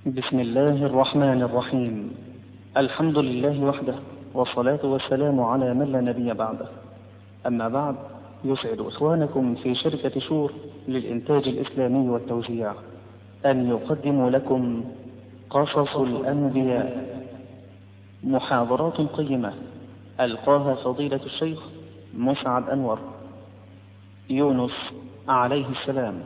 بسم الله الرحمن الرحيم الحمد لله وحده والصلاة والسلام على من لا نبي بعده أما بعد يسعد إخوانكم في شركة شور للإنتاج الإسلامي والتوزيع أن يقدموا لكم قصص الأنبياء محاضرات قيمة ألقاها فضيلة الشيخ مسعد أنور يونس عليه السلام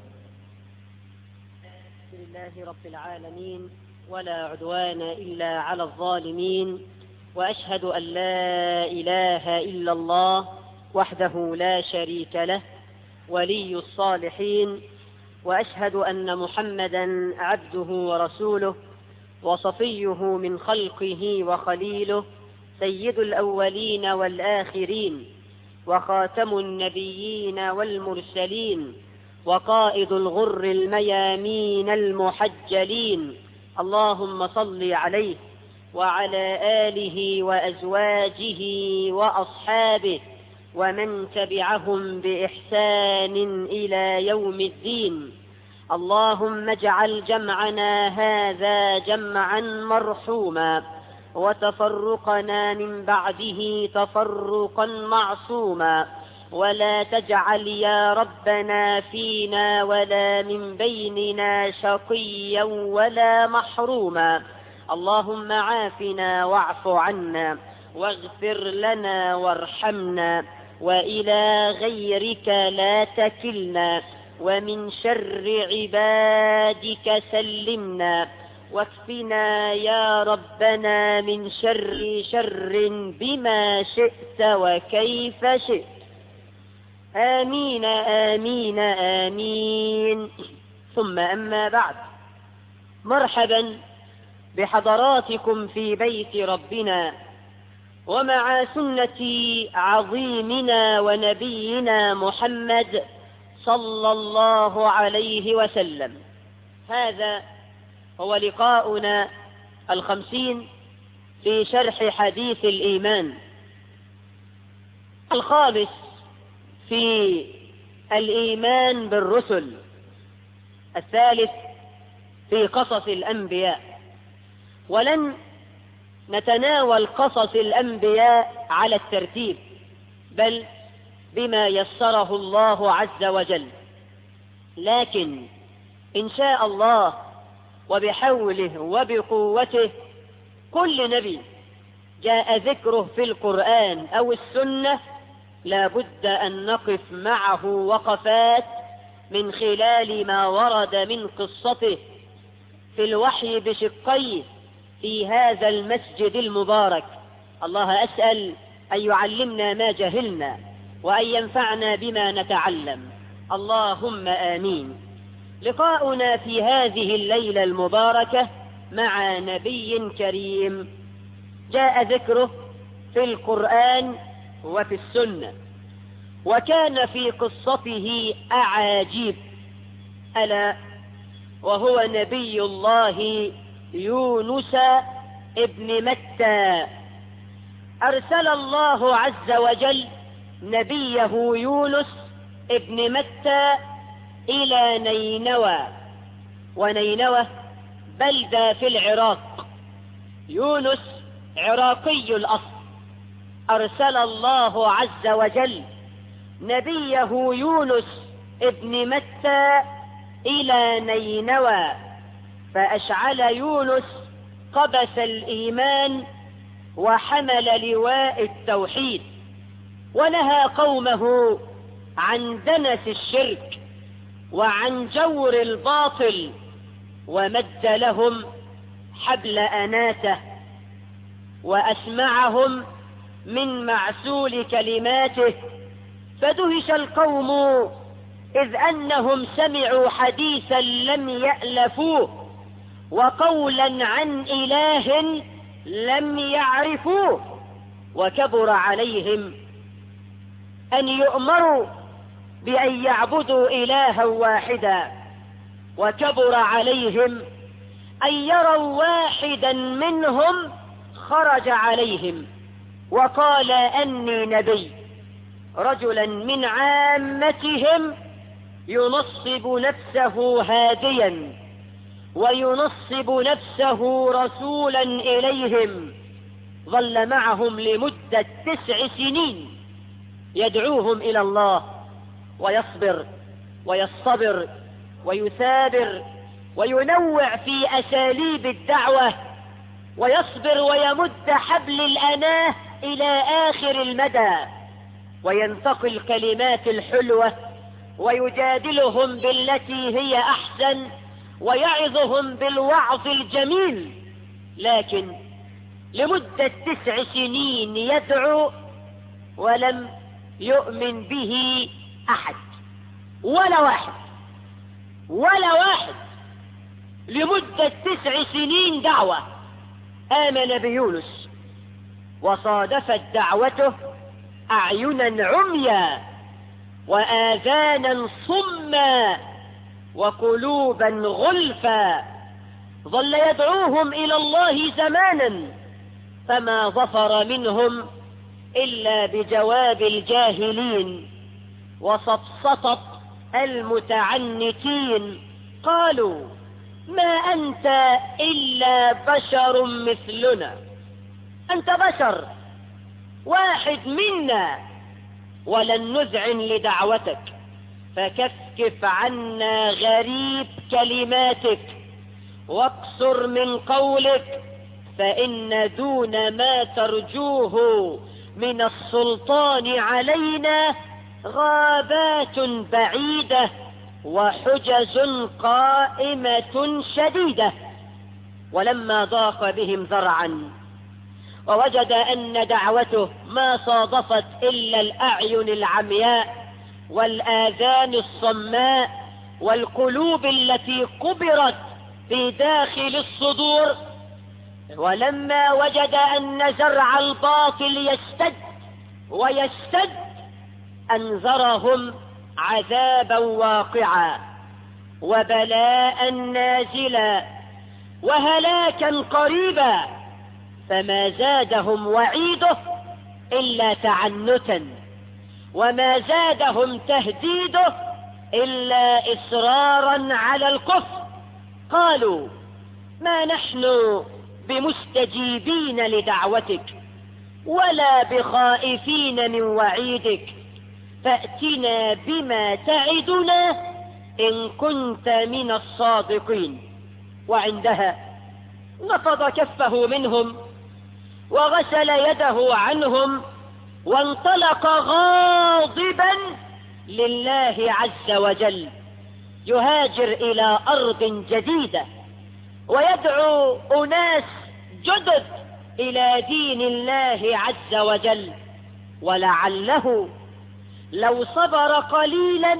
الحمد لله رب العالمين ولا عدوان إلا على الظالمين وأشهد أن لا إله إلا الله وحده لا شريك له ولي الصالحين وأشهد أن محمدا عبده ورسوله وصفيه من خلقه وخليله سيد الأولين والآخرين وخاتم النبيين والمرسلين وقائد الغر الميامين المحجلين اللهم صل عليه وعلى آله وأزواجه وأصحابه ومن تبعهم بإحسان إلى يوم الدين اللهم اجعل جمعنا هذا جمعا مرحوما وتفرقنا من بعده تفرقا معصوما ولا تجعل يا ربنا فينا ولا من بيننا شقيا ولا محروما اللهم عافنا واعف عنا واغفر لنا وارحمنا وإلى غيرك لا تكلنا ومن شر عبادك سلمنا واكفنا يا ربنا من شر شر بما شئت وكيف شئت آمين آمين آمين ثم أما بعد مرحبا بحضراتكم في بيت ربنا ومع سنة عظيمنا ونبينا محمد صلى الله عليه وسلم هذا هو لقاؤنا الخمسين في شرح حديث الإيمان الخامس في الإيمان بالرسل الثالث في قصص الأنبياء ولن نتناول قصص الأنبياء على الترتيب بل بما يسره الله عز وجل لكن إن شاء الله وبحوله وبقوته كل نبي جاء ذكره في القرآن أو السنة لا بد أن نقف معه وقفات من خلال ما ورد من قصته في الوحي بشقيه في هذا المسجد المبارك الله أسأل أن يعلمنا ما جهلنا وأن ينفعنا بما نتعلم اللهم آمين لقاؤنا في هذه الليلة المباركة مع نبي كريم جاء ذكره في القرآن وفي السنة وكان في قصته أعاجيب ألا وهو نبي الله يونس ابن متى أرسل الله عز وجل نبيه يونس ابن متى إلى نينوى ونينوى بلدة في العراق يونس عراقي الأصل أرسل الله عز وجل نبيه يونس ابن متى إلى نينوى فأشعل يونس قبس الإيمان وحمل لواء التوحيد ونهى قومه عن دنس الشرك وعن جور الباطل ومد لهم حبل أناته وأسمعهم من معسول كلماته فدهش القوم إذ أنهم سمعوا حديثا لم يألفوه وقولا عن إله لم يعرفوه وكبر عليهم أن يؤمروا بأن يعبدوا إلها واحدا وكبر عليهم أن يروا واحدا منهم خرج عليهم وقال أني نبي رجلا من عامتهم ينصب نفسه هاديا وينصب نفسه رسولا إليهم ظل معهم لمدة تسع سنين يدعوهم إلى الله ويصبر ويصطبر ويثابر وينوع في أساليب الدعوة ويصبر ويمد حبل الأناه إلى آخر المدى وينتقي الكلمات الحلوة ويجادلهم بالتي هي أحسن ويعظهم بالوعظ الجميل لكن لمدة تسع سنين يدعو ولم يؤمن به أحد ولا واحد ولا واحد لمدة تسع سنين دعوة آمن بيونس وصادفت دعوته أعينا عميا وآذانا صما وقلوبا غلفا ظل يدعوهم إلى الله زمانا فما ظفر منهم إلا بجواب الجاهلين وسطسطة المتعنتين قالوا ما أنت إلا بشر مثلنا أنت بشر واحد منا ولن نذعن لدعوتك فكفكف عنا غريب كلماتك واقصر من قولك فإن دون ما ترجوه من السلطان علينا غابات بعيدة وحجز قائمة شديدة ولما ضاق بهم ذرعا ووجد أن دعوته ما صادفت إلا الأعين العمياء والآذان الصماء والقلوب التي قبرت في داخل الصدور ولما وجد أن زرع الباطل يستد ويستد أنذرهم عذابا واقعا وبلاء نازلا وهلاكا قريبا فما زادهم وعيده إلا تعنتا وما زادهم تهديده إلا إصرارا على الكفر قالوا ما نحن بمستجيبين لدعوتك ولا بخائفين من وعيدك فأتنا بما تعدنا إن كنت من الصادقين وعندها نفض كفه منهم وغسل يده عنهم وانطلق غاضبا لله عز وجل يهاجر إلى أرض جديدة ويدعو أناس جدد إلى دين الله عز وجل ولعله لو صبر قليلا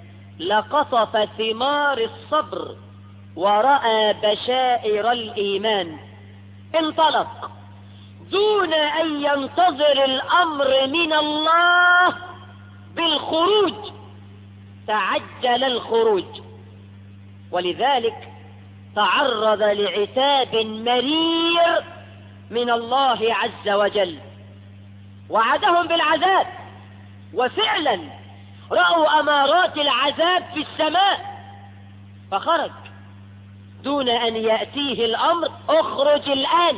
لقطف ثمار الصبر ورأى بشائر الإيمان انطلق دون أن ينتظر الأمر من الله بالخروج تعجل الخروج ولذلك تعرض لعتاب مرير من الله عز وجل وعدهم بالعذاب وفعلا رأوا أمارات العذاب في السماء فخرج دون أن يأتيه الأمر اخرج الآن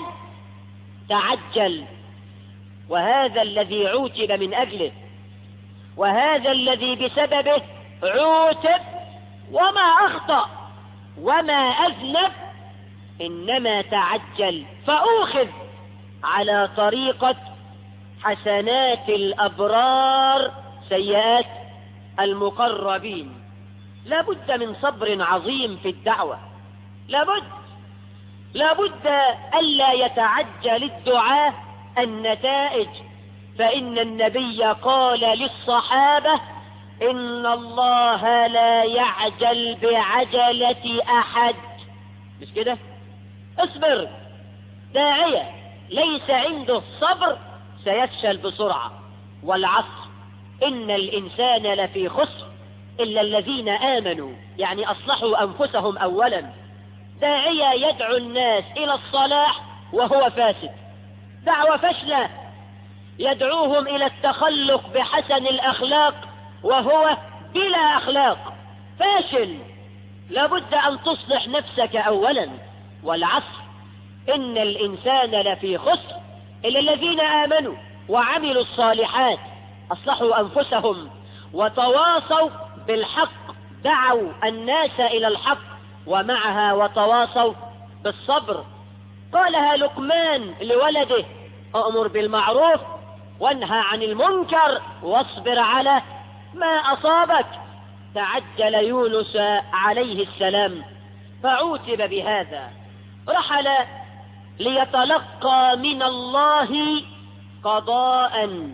تعجل وهذا الذي عوتب من أجله وهذا الذي بسببه عوتب وما أخطأ وما أذنب إنما تعجل فأوخذ على طريقة حسنات الأبرار سيئات المقربين لابد من صبر عظيم في الدعوة لابد لابد ألا يتعجل الدعاء النتائج فإن النبي قال للصحابة إن الله لا يعجل بعجلة أحد مش كده اصبر داعية ليس عنده صبر سيفشل بسرعة والعصر إن الإنسان لفي خسر إلا الذين آمنوا يعني أصلحوا أنفسهم أولا داعية يدعو الناس إلى الصلاح وهو فاسد دعوة فشلة يدعوهم إلى التخلق بحسن الأخلاق وهو بلا أخلاق فاشل لابد أن تصلح نفسك أولا والعصر إن الإنسان لفي خسر إلا الذين آمنوا وعملوا الصالحات أصلحوا أنفسهم وتواصوا بالحق دعوا الناس إلى الحق ومعها وتواصوا بالصبر قالها لقمان لولده أأمر بالمعروف وانهى عن المنكر واصبر على ما أصابك تعجل يونس عليه السلام فعوتب بهذا رحل ليتلقى من الله قضاء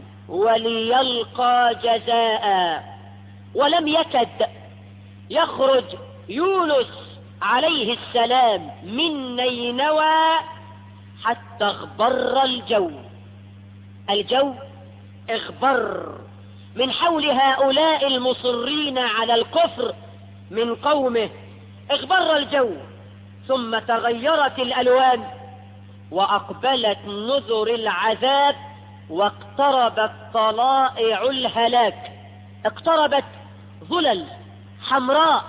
وليلقى جزاء ولم يكد يخرج يونس عليه السلام من نينوى حتى اغبر الجو الجو اغبر من حول هؤلاء المصرين على الكفر من قومه اغبر الجو ثم تغيرت الألوان وأقبلت نذر العذاب واقتربت طلائع الهلاك اقتربت ظلل حمراء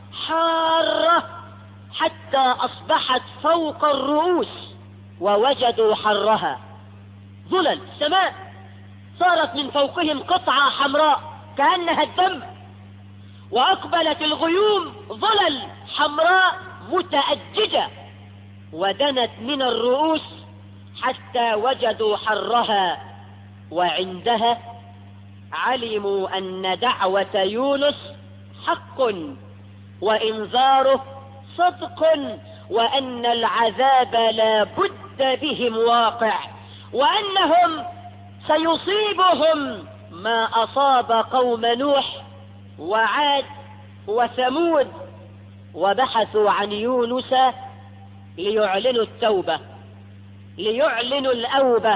حارة حتى أصبحت فوق الرؤوس ووجدوا حرها ظلل سماء صارت من فوقهم قطعة حمراء كأنها الدم وأقبلت الغيوم ظلل حمراء متأججة ودنت من الرؤوس حتى وجدوا حرها وعندها علموا أن دعوة يونس حق وإنذاره صدق وأن العذاب لا بد بهم واقع وأنهم سيصيبهم ما أصاب قوم نوح وعاد وثمود وبحثوا عن يونس ليعلنوا التوبة ليعلنوا الأوبة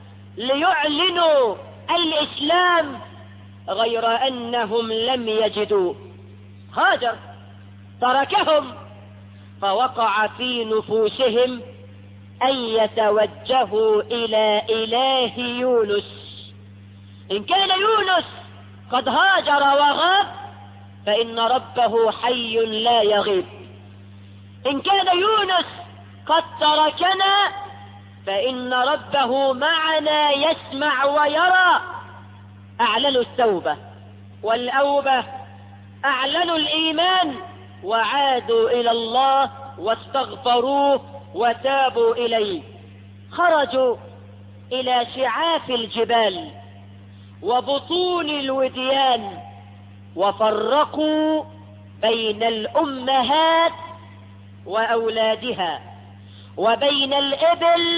ليعلنوا الإسلام غير أنهم لم يجدوا هاجر تركهم فوقع في نفوسهم أن يتوجهوا إلى إله يونس إن كان يونس قد هاجر وغاب فإن ربه حي لا يغيب إن كان يونس قد تركنا فإن ربه معنا يسمع ويرى أعلنوا التوبة والأوبة أعلنوا الإيمان وعادوا إلى الله واستغفروه وتابوا إليه خرجوا إلى شعاف الجبال وبطون الوديان وفرقوا بين الأمهات وأولادها وبين الإبل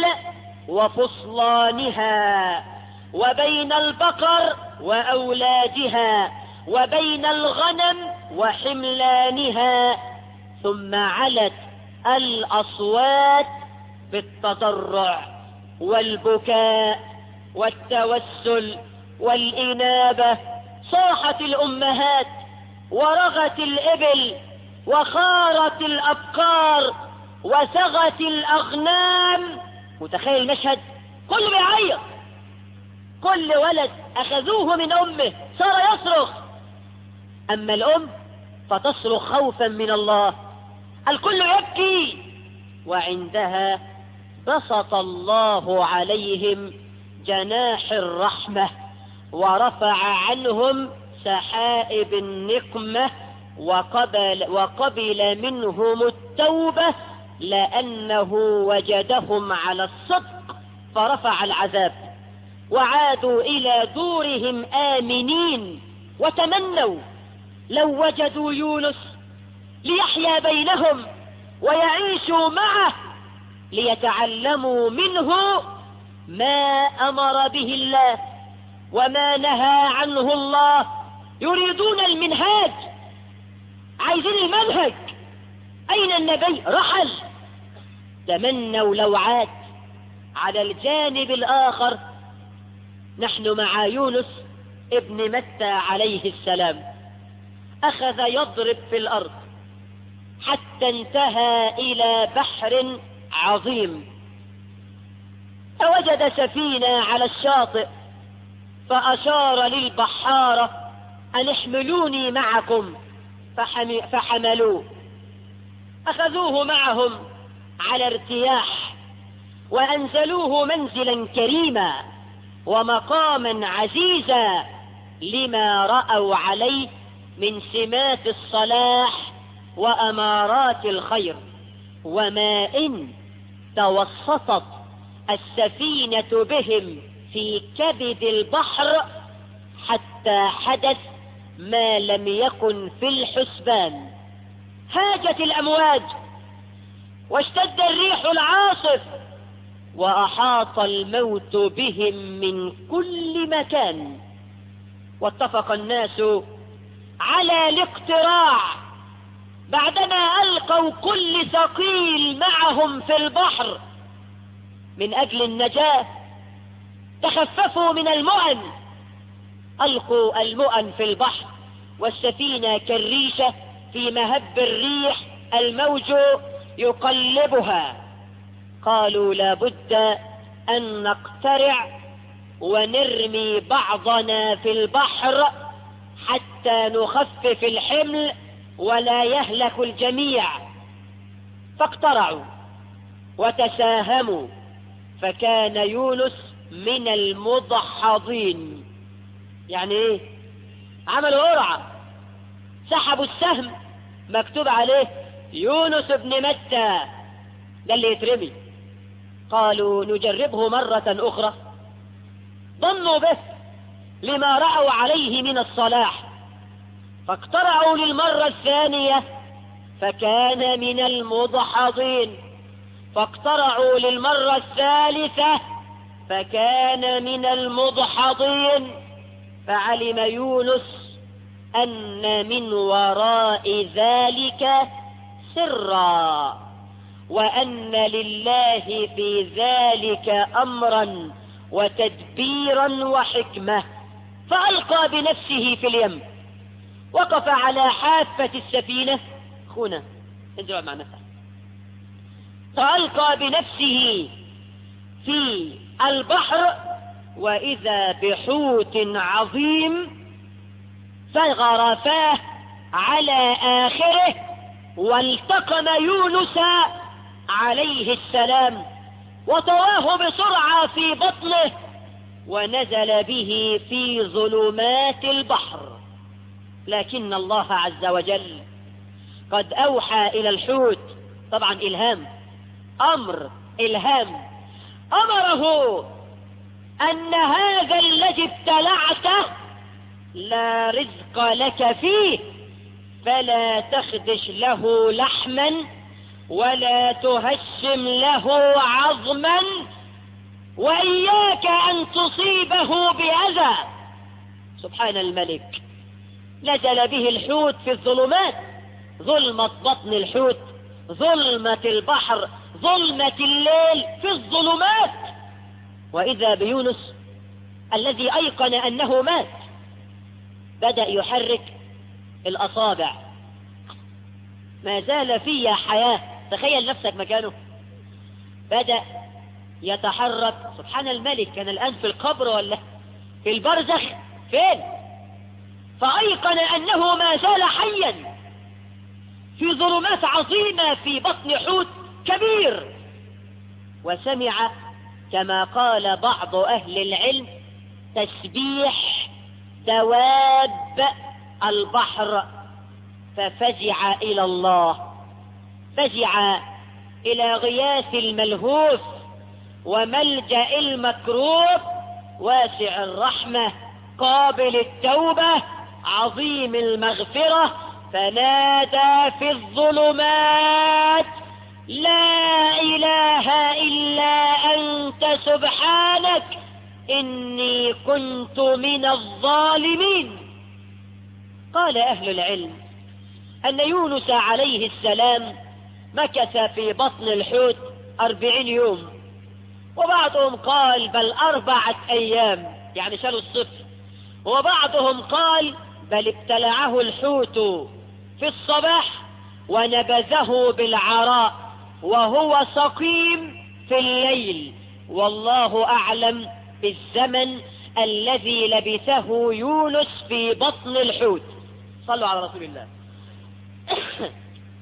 وفصلانها وبين البقر وأولادها وبين الغنم وحملانها ثم علت الأصوات بالتضرع والبكاء والتوسل والإنابة صاحت الأمهات ورغت الإبل وخارت الأبقار وسغت الأغنام متخيل المشهد كله بيعيط كل ولد أخذوه من أمه صار يصرخ أما الأم فتصرخ خوفا من الله الكل يبكي وعندها بسط الله عليهم جناح الرحمة ورفع عنهم سحائب النقمة وقبل, وقبل منهم التوبة لأنه وجدهم على الصدق فرفع العذاب وعادوا إلى دورهم آمنين وتمنوا لو وجدوا يونس ليحيا بينهم ويعيشوا معه ليتعلموا منه ما أمر به الله وما نهى عنه الله يريدون المنهاج عايزين المنهج أين النبي رحل تمنوا لو عاد على الجانب الآخر نحن مع يونس ابن متى عليه السلام أخذ يضرب في الأرض حتى انتهى إلى بحر عظيم فوجد سفينة على الشاطئ فأشار للبحارة أن احملوني معكم فحم... فحملوه أخذوه معهم على ارتياح وأنزلوه منزلا كريما ومقاما عزيزا لما رأوا عليه من سمات الصلاح وأمارات الخير وما إن توسطت السفينة بهم في كبد البحر حتى حدث ما لم يكن في الحسبان هاجت الأمواج واشتد الريح العاصف وأحاط الموت بهم من كل مكان واتفق الناس على الاقتراع بعدما ألقوا كل ثقيل معهم في البحر من أجل النجاة تخففوا من المؤن ألقوا المؤن في البحر والسفينة كالريشة في مهب الريح الموج يقلبها قالوا لابد أن نقترع ونرمي بعضنا في البحر حتى نخفف الحمل ولا يهلك الجميع فاقترعوا وتساهموا فكان يونس من المضحضين يعني ايه عملوا قرعة سحبوا السهم مكتوب عليه يونس بن متى ده اللي يترمي قالوا نجربه مرة أخرى ظنوا به لما رأوا عليه من الصلاح فاقترعوا للمرة الثانية فكان من المضحضين فاقترعوا للمرة الثالثة فكان من المضحضين فعلم يونس أن من وراء ذلك سرا وأن لله في ذلك أمرا وتدبيرا وحكمة فألقى بنفسه في اليم وقف على حافة السفينة خونا انزلوا مع نفسه فألقى بنفسه في البحر وإذا بحوت عظيم فغرفاه على آخره والتقم يونس عليه السلام وطواه بسرعة في بطنه ونزل به في ظلمات البحر لكن الله عز وجل قد أوحى إلى الحوت طبعا إلهام أمر إلهام أمره أن هذا الذي ابتلعته لا رزق لك فيه فلا تخدش له لحما ولا تهشم له عظما وإياك أن تصيبه بأذى سبحان الملك نزل به الحوت في الظلمات ظلمة بطن الحوت ظلمة البحر ظلمة الليل في الظلمات وإذا بيونس الذي أيقن أنه مات بدأ يحرك الأصابع ما زال في حياة تخيل نفسك مكانه بدأ يتحرك سبحان الملك كان الآن في القبر ولا في البرزخ فين فأيقن أنه ما زال حيا في ظلمات عظيمة في بطن حوت كبير وسمع كما قال بعض أهل العلم تسبيح دواب البحر ففزع إلى الله فزع إلى غياث الملهوف وملجأ المكروب واسع الرحمة قابل التوبة عظيم المغفرة فنادى في الظلمات لا إله إلا أنت سبحانك إني كنت من الظالمين قال أهل العلم أن يونس عليه السلام مكث في بطن الحوت أربعين يوم وبعضهم قال بل أربعة أيام يعني شالوا الصفر وبعضهم قال بل ابتلعه الحوت في الصباح ونبذه بالعراء وهو سقيم في الليل والله أعلم بالزمن الذي لبثه يونس في بطن الحوت صلوا على رسول الله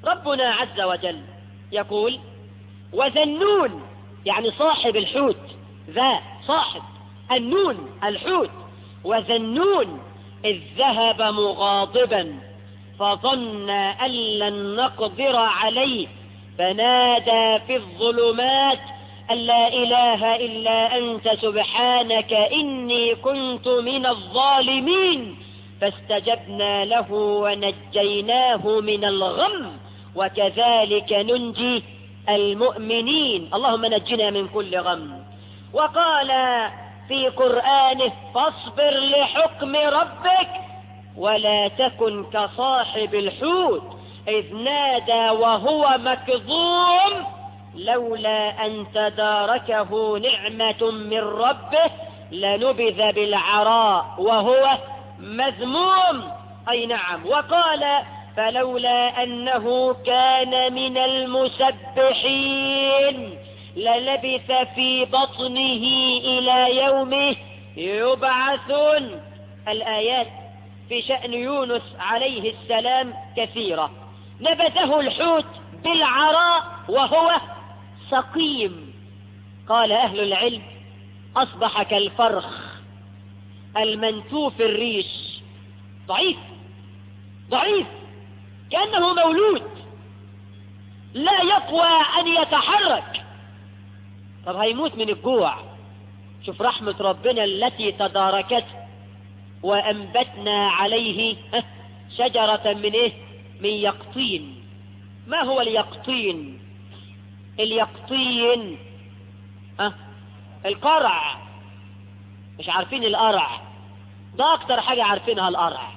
ربنا عز وجل يقول وذنون يعني صاحب الحوت ذا صاحب النون الحوت وذنون إذ ذهب مغاضبا فظن أن لن نقدر عليه فنادى في الظلمات أن لا إله إلا أنت سبحانك إني كنت من الظالمين فاستجبنا له ونجيناه من الغم وكذلك ننجي المؤمنين اللهم نجنا من كل غم وقال في قرآنه فاصبر لحكم ربك ولا تكن كصاحب الحوت إذ نادى وهو مكظوم لولا أن تداركه نعمة من ربه لنبذ بالعراء وهو مذموم أي نعم وقال فلولا أنه كان من المسبحين للبث في بطنه إلى يومه يبعثون الآيات في شأن يونس عليه السلام كثيرة نبذه الحوت بالعراء وهو سقيم قال أهل العلم أصبح كالفرخ المنتوف الريش ضعيف ضعيف كأنه مولود لا يقوى أن يتحرك طب هيموت من الجوع شوف رحمة ربنا التي تداركته وأنبتنا عليه شجرة من إيه من يقطين ما هو اليقطين اليقطين أه؟ القرع مش عارفين القرع ده أكتر حاجة عارفينها القرع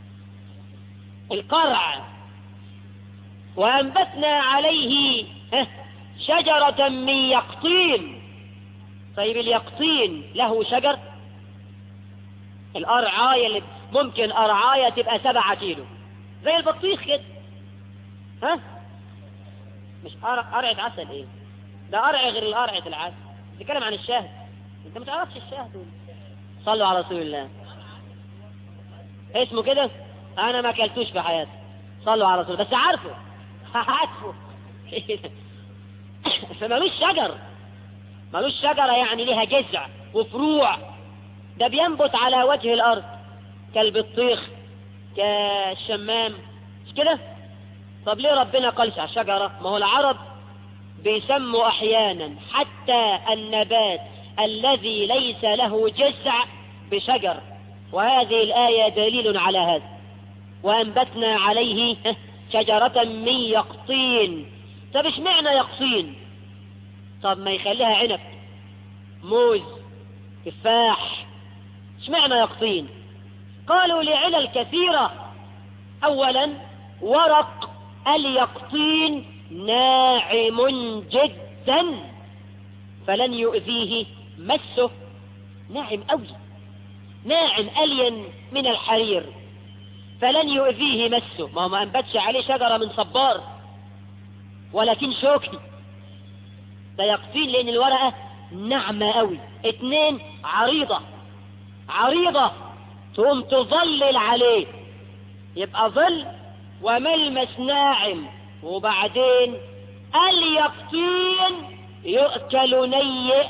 القرع وأنبتنا عليه شجرة من يقطين طيب اليقطين له شجر القرعاية اللي ممكن قرعاية تبقى سبعة كيلو زي البطيخ كده ها مش قرعة عسل ايه ده قرع غير القرعة العسل بيتكلم عن الشهد انت ما تعرفش الشهد صلوا على رسول الله اسمه كده انا ما اكلتوش في حياتي صلوا على رسول بس عارفه عارفه فمالوش شجر مالوش شجرة يعني ليها جذع وفروع ده بينبت على وجه الأرض كالبطيخ كالشمام مش كده طب ليه ربنا قالش على الشجرة ما هو العرب بيسموا أحيانا حتى النبات الذي ليس له جذع بشجر وهذه الآية دليل على هذا وأنبتنا عليه شجرة من يقطين طب اشمعنى يقطين طب ما يخليها عنب موز تفاح اشمعنى يقطين قالوا لعلل كثيرة اولا ورق اليقطين ناعم جدا فلن يؤذيه مسه ناعم قوي ناعم ألين من الحرير فلن يؤذيه مسه ما هو ما أنبتش عليه شجرة من صبار ولكن شوكي ده يقطين لأن الورقة ناعمة قوي اتنين عريضة عريضة تقوم تظلل عليه يبقى ظل وملمس ناعم وبعدين اليقطين يؤكل نيء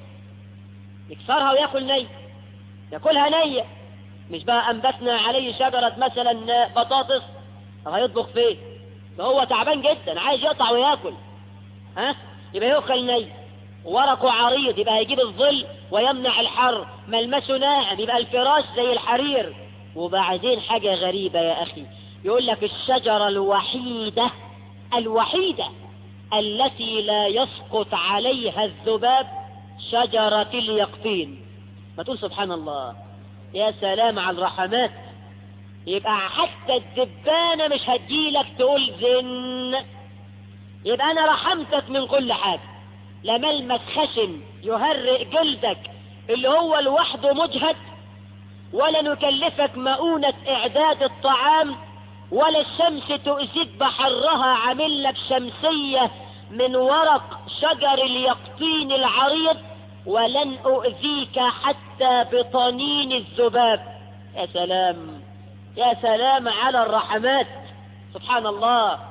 يكسرها وياكل ني ياكلها نية مش بقى أنبتنا عليه شجرة مثلا بطاطس هيطبخ فيه فهو تعبان جدا عايز يقطع وياكل ها يبقى يؤكل ني ورقه عريض يبقى هيجيب الظل ويمنع الحر ملمسه ناعم يبقى الفراش زي الحرير وبعدين حاجة غريبة يا أخي يقول لك الشجرة الوحيدة الوحيدة التي لا يسقط عليها الذباب شجرة اليقطين ما تقول سبحان الله يا سلام على الرحمات يبقى حتى الدبانة مش هتجيلك تقول زن يبقى أنا رحمتك من كل حاجة لا ملمس خشن يهرئ جلدك اللي هو لوحده مجهد ولا نكلفك مؤونة إعداد الطعام ولا الشمس تؤذيك بحرها عامل لك شمسية من ورق شجر اليقطين العريض ولن أؤذيك حتى بطنين الذباب يا سلام يا سلام على الرحمات سبحان الله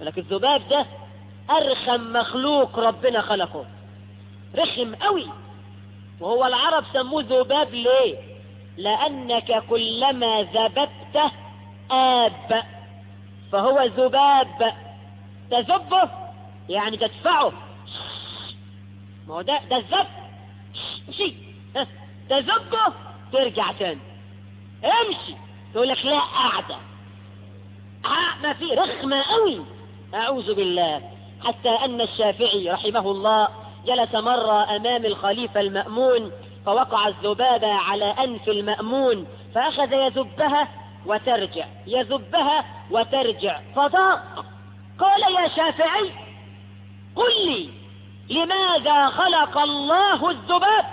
لكن الذباب ده أرخم مخلوق ربنا خلقه رخم قوي وهو العرب سموه ذباب ليه لأنك كلما ذببته آب فهو ذباب تذبه يعني تدفعه ما هو ده ده الذب امشي ها، تذبه ترجع تاني امشي تقول لك لا قاعدة آه، ما في رخمة قوي أعوذ بالله حتى أن الشافعي رحمه الله جلس مرة أمام الخليفة المأمون فوقع الذبابة على أنف المأمون فأخذ يذبها وترجع يذبها وترجع فضاق قال يا شافعي قل لي لماذا خلق الله الذباب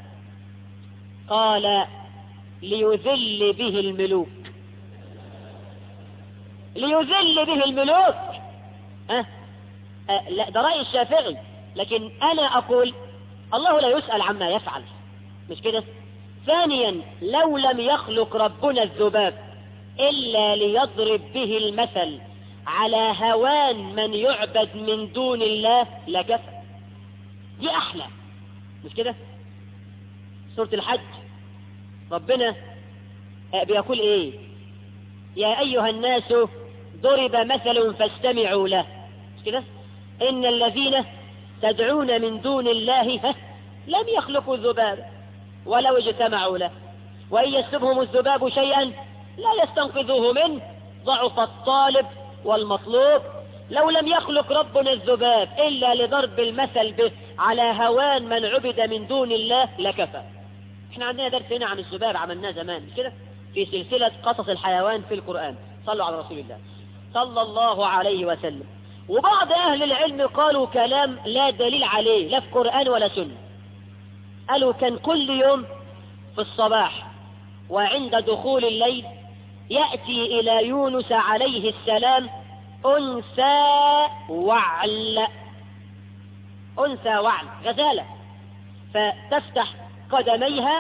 قال ليذل به الملوك ليذل به الملوك أه؟ أه لا ده رأي الشافعي لكن أنا أقول الله لا يسأل عما يفعل مش كده ثانيا لو لم يخلق ربنا الذباب إلا ليضرب به المثل على هوان من يعبد من دون الله لكفى دي أحلى مش كده سورة الحج ربنا بيقول ايه يا ايها الناس ضرب مثل فاستمعوا له مش كده ان الذين تدعون من دون الله ها لم يخلقوا الذباب ولو اجتمعوا له وان يسلبهم الذباب شيئا لا يستنقذوه منه ضعف الطالب والمطلوب لو لم يخلق ربنا الذباب الا لضرب المثل به على هوان من عبد من دون الله لكفى احنا عندنا درس هنا عن الذباب عملناه زمان مش كده في سلسلة قصص الحيوان في القرآن صلوا على رسول الله صلى الله عليه وسلم وبعض أهل العلم قالوا كلام لا دليل عليه لا في قرآن ولا سنة قالوا كان كل يوم في الصباح وعند دخول الليل يأتي إلى يونس عليه السلام أنثى وعل أنثى وعل غزالة فتفتح قدميها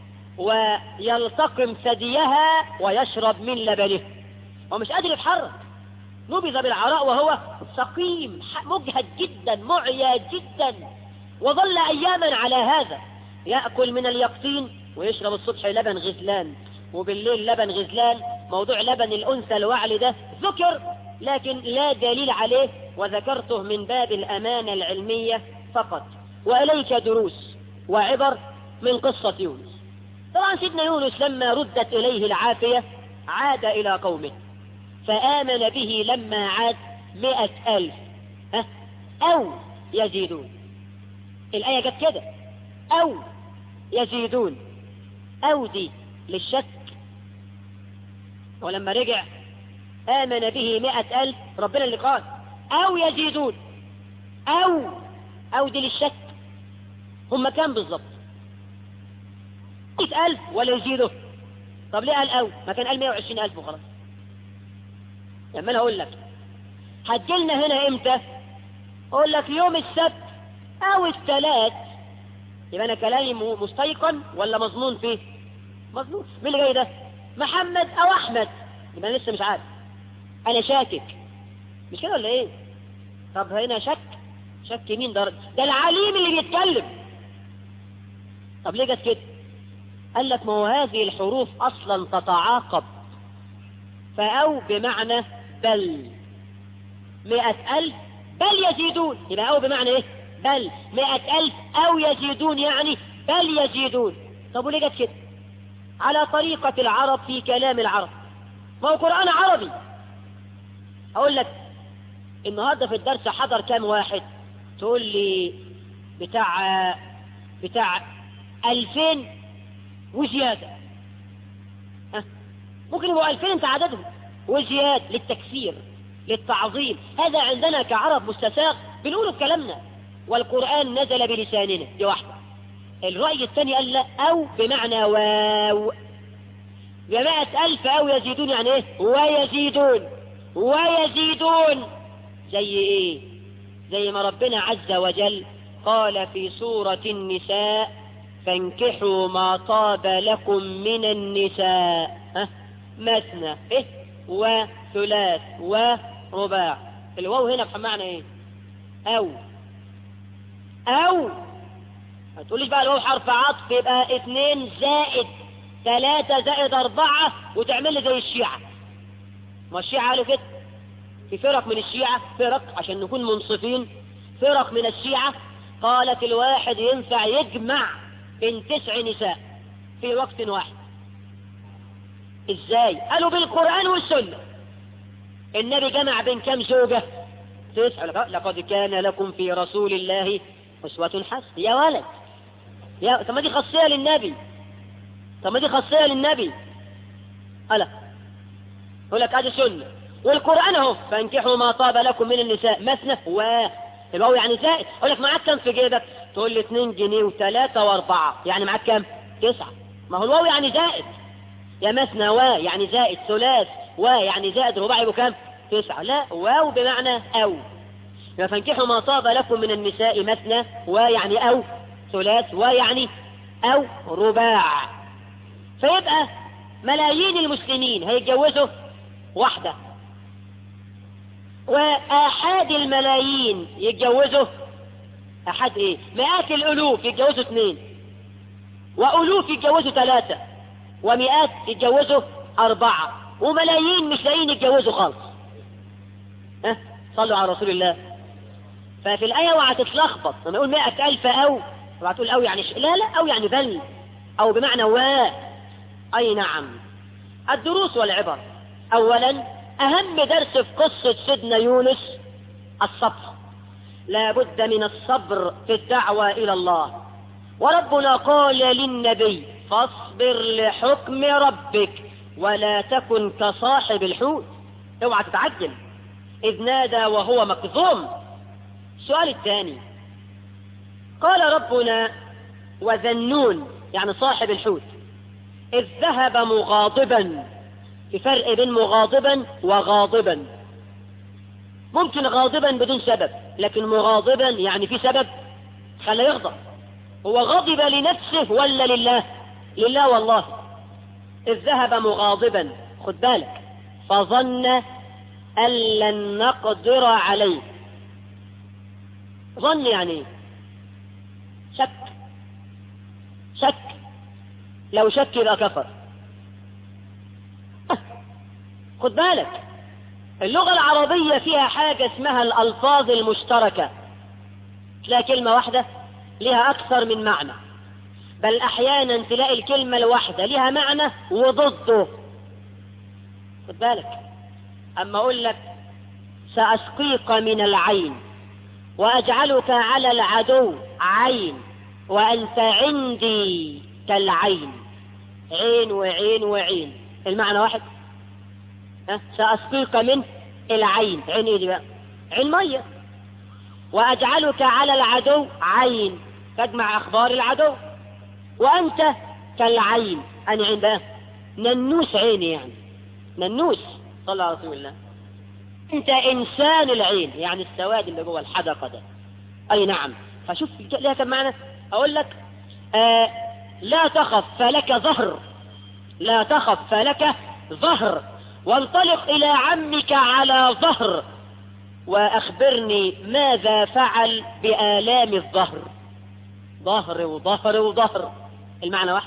ويلتقم ثديها ويشرب من لبنه هو مش قادر يتحرك نبذ بالعراء وهو سقيم مجهد جدا معيا جدا وظل اياما على هذا ياكل من اليقطين ويشرب الصبح لبن غزلان وبالليل لبن غزلان موضوع لبن الانثى الوعل ده ذكر لكن لا دليل عليه وذكرته من باب الامانه العلميه فقط واليك دروس وعبر من قصه يونس طبعا سيدنا يونس لما ردت إليه العافية عاد إلى قومه فآمن به لما عاد مئة ألف ها؟ أو يزيدون الآية جت كده أو يزيدون أو دي للشك ولما رجع آمن به مئة ألف ربنا اللي قال أو يزيدون أو أو دي للشك هم كام بالظبط مئة ألف ولا يزيده طب ليه قال أو ما كان قال مئة وعشرين ألف وخلاص لما أنا أقول لك هتجيلنا هنا إمتى أقول لك يوم السبت أو الثلاث يبقى أنا كلامي مستيقن ولا مظنون فيه مظنون مين اللي جاي ده محمد أو أحمد يبقى أنا لسه مش عارف أنا شاكك مش كده ولا إيه طب هنا شك شك مين ده ده العليم اللي بيتكلم طب ليه جت كده قال لك ما هو هذه الحروف أصلا تتعاقب فأو بمعنى بل مئة ألف بل يزيدون يبقى أو بمعنى إيه بل مئة ألف أو يزيدون يعني بل يزيدون طب وليه جت كده على طريقة العرب في كلام العرب ما هو قرآن عربي أقول لك النهاردة في الدرس حضر كام واحد تقول لي بتاع بتاع ألفين وزيادة أه؟ ممكن يبقوا ألفين انت عددهم وزيادة للتكسير للتعظيم هذا عندنا كعرب مستساغ بنقول كلامنا والقرآن نزل بلساننا دي واحدة الرأي الثاني قال لا أو بمعنى واو جماعة ألف أو يزيدون يعني إيه ويزيدون ويزيدون زي إيه زي ما ربنا عز وجل قال في سورة النساء فانكحوا ما طاب لكم من النساء ها مثنى إيه وثلاث ورباع الواو هنا بمعنى ايه او او ما تقوليش بقى الواو حرف عطف يبقى اتنين زائد ثلاثة زائد أربعة وتعمل لي زي الشيعة ما الشيعة قالوا كده في فرق من الشيعة فرق عشان نكون منصفين فرق من الشيعة قالت الواحد ينفع يجمع بين تسع نساء في وقت واحد ازاي قالوا بالقرآن والسنة النبي جمع بين كم زوجة تسع لقد كان لكم في رسول الله أسوة حسنة يا ولد يا طب ما دي خاصية للنبي طب ما دي خاصية للنبي ألا يقول لك هذه سنة والقرآن اهو فانكحوا ما طاب لكم من النساء مثنى و الواو يعني زائد اقول لك معاك كم في جيبك تقول لي 2 جنيه وثلاثة واربعة يعني معاك كم تسعة ما هو الواو يعني زائد يا مثنى و يعني زائد ثلاث و يعني زائد رباعي بكم تسعة لا واو بمعنى او فانكحوا ما طاب لكم من النساء مثنى ويعني او ثلاث ويعني او رباع فيبقى ملايين المسلمين هيتجوزوا واحدة وآحاد الملايين يتجوزوا أحد إيه مئات الألوف يتجوزوا اثنين وألوف يتجوزوا ثلاثة ومئات يتجوزوا أربعة وملايين مش لاقيين يتجوزوا خالص ها صلوا على رسول الله ففي الآية وهتتلخبط لما يقول مئة ألف أو وهتقول أو يعني ش... لا لا أو يعني بل أو بمعنى و أي نعم الدروس والعبر أولا أهم درس في قصة سيدنا يونس الصبر لا بد من الصبر في الدعوة إلى الله وربنا قال للنبي فاصبر لحكم ربك ولا تكن كصاحب الحوت اوعى تتعجل إذ نادى وهو مكظوم السؤال الثاني قال ربنا وذنون يعني صاحب الحوت إذ ذهب مغاضبا في فرق بين مغاضبا وغاضبا ممكن غاضبا بدون سبب لكن مغاضبا يعني في سبب خلى يغضب هو غضب لنفسه ولا لله لله والله إذ ذهب مغاضبا خد بالك فظن أن لن نقدر عليه ظن يعني شك شك لو شك يبقى كفر خد بالك اللغة العربية فيها حاجة اسمها الألفاظ المشتركة تلاقي كلمة واحدة لها أكثر من معنى بل أحيانا تلاقي الكلمة الواحدة لها معنى وضده خد بالك أما أقول لك سأسقيك من العين وأجعلك على العدو عين وأنت عندي كالعين عين وعين وعين المعنى واحد ها سأسقيك من العين عين ايه دي بقى عين مية وأجعلك على العدو عين تجمع أخبار العدو وأنت كالعين أنا عين بقى ننوس عيني يعني ننوس صلى على رسول الله أنت إنسان العين يعني السواد اللي جوه الحدقة ده أي نعم فشوف لها كم معنى أقول لك آه لا تخف فلك ظهر لا تخف فلك ظهر وانطلق إلى عمك على ظهر وأخبرني ماذا فعل بآلام الظهر ظهر وظهر وظهر المعنى واحد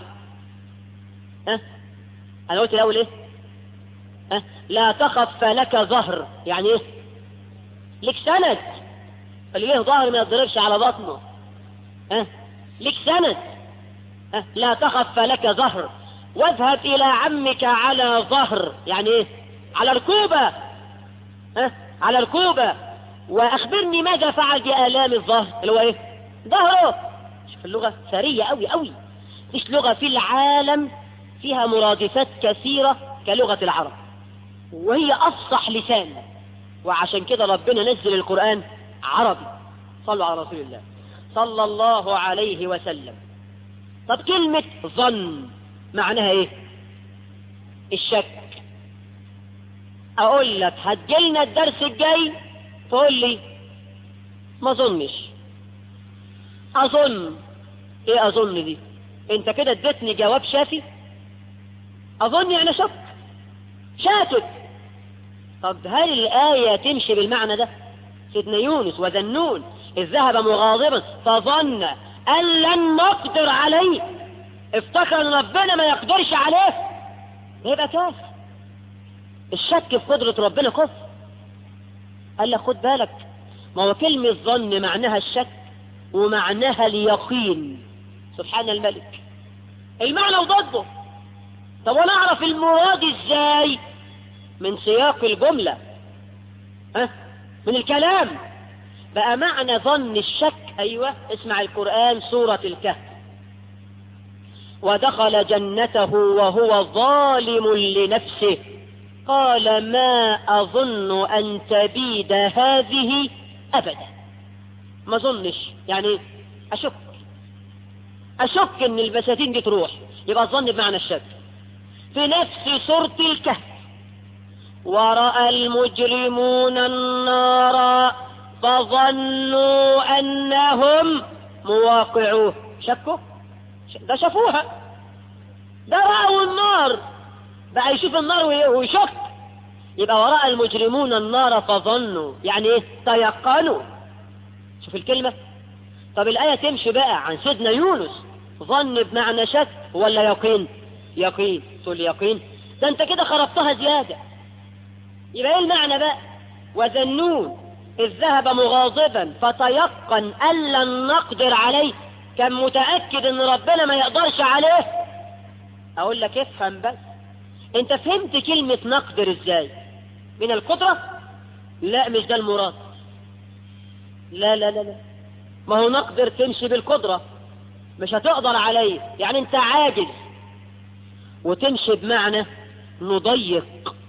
ها أنا قلت الأول إيه ها لا تخف فلك ظهر يعني إيه لك سند اللي ليه ظهر ما يضربش على بطنه ها لك سند ها لا تخف فلك ظهر واذهب إلى عمك على ظهر يعني إيه على ركوبة ها على ركوبة وأخبرني ماذا فعل بآلام الظهر اللي هو إيه ظهره شوف اللغة ثرية أوي أوي مش لغة في العالم فيها مرادفات كثيرة كلغة العرب وهي أفصح لسان وعشان كده ربنا نزل القرآن عربي صلوا على رسول الله صلى الله عليه وسلم طب كلمة ظن معناها ايه الشك اقول لك هتجيلنا الدرس الجاي تقول لي ما اظنش اظن ايه اظن دي انت كده اديتني جواب شافي اظن يعني شك شاتت طب هل الآية تمشي بالمعنى ده سيدنا يونس وذنون إذ ذهب مغاضبا فظن أن لن نقدر عليه افتكر ان ربنا ما يقدرش عليه يبقى كافر الشك في قدرة ربنا كفر قال لك خد بالك ما هو كلمة ظن معناها الشك ومعناها اليقين سبحان الملك المعنى وضده طب وانا اعرف المراد ازاي من سياق الجملة ها من الكلام بقى معنى ظن الشك ايوه اسمع القرآن سورة الكهف ودخل جنته وهو ظالم لنفسه قال ما أظن أن تبيد هذه أبدا ما ظنش يعني أشك أشك أن البساتين دي تروح يبقى الظن بمعنى الشك في نفس سورة الكهف ورأى المجرمون النار فظنوا أنهم مواقعوه شكوا ده شافوها ده رأوا النار بقى يشوف النار ويشك يبقى وراء المجرمون النار فظنوا يعني ايه تيقنوا شوف الكلمة طب الآية تمشي بقى عن سيدنا يونس ظن بمعنى شك ولا يقين يقين تقول يقين ده انت كده خربتها زيادة يبقى ايه المعنى بقى وذنون إذ ذهب مغاضبا فتيقن أن لن نقدر عليه كان متأكد ان ربنا ما يقدرش عليه اقول لك افهم بس انت فهمت كلمة نقدر ازاي من القدرة لا مش ده المراد لا لا لا لا ما هو نقدر تمشي بالقدرة مش هتقدر عليه يعني انت عاجز وتمشي بمعنى نضيق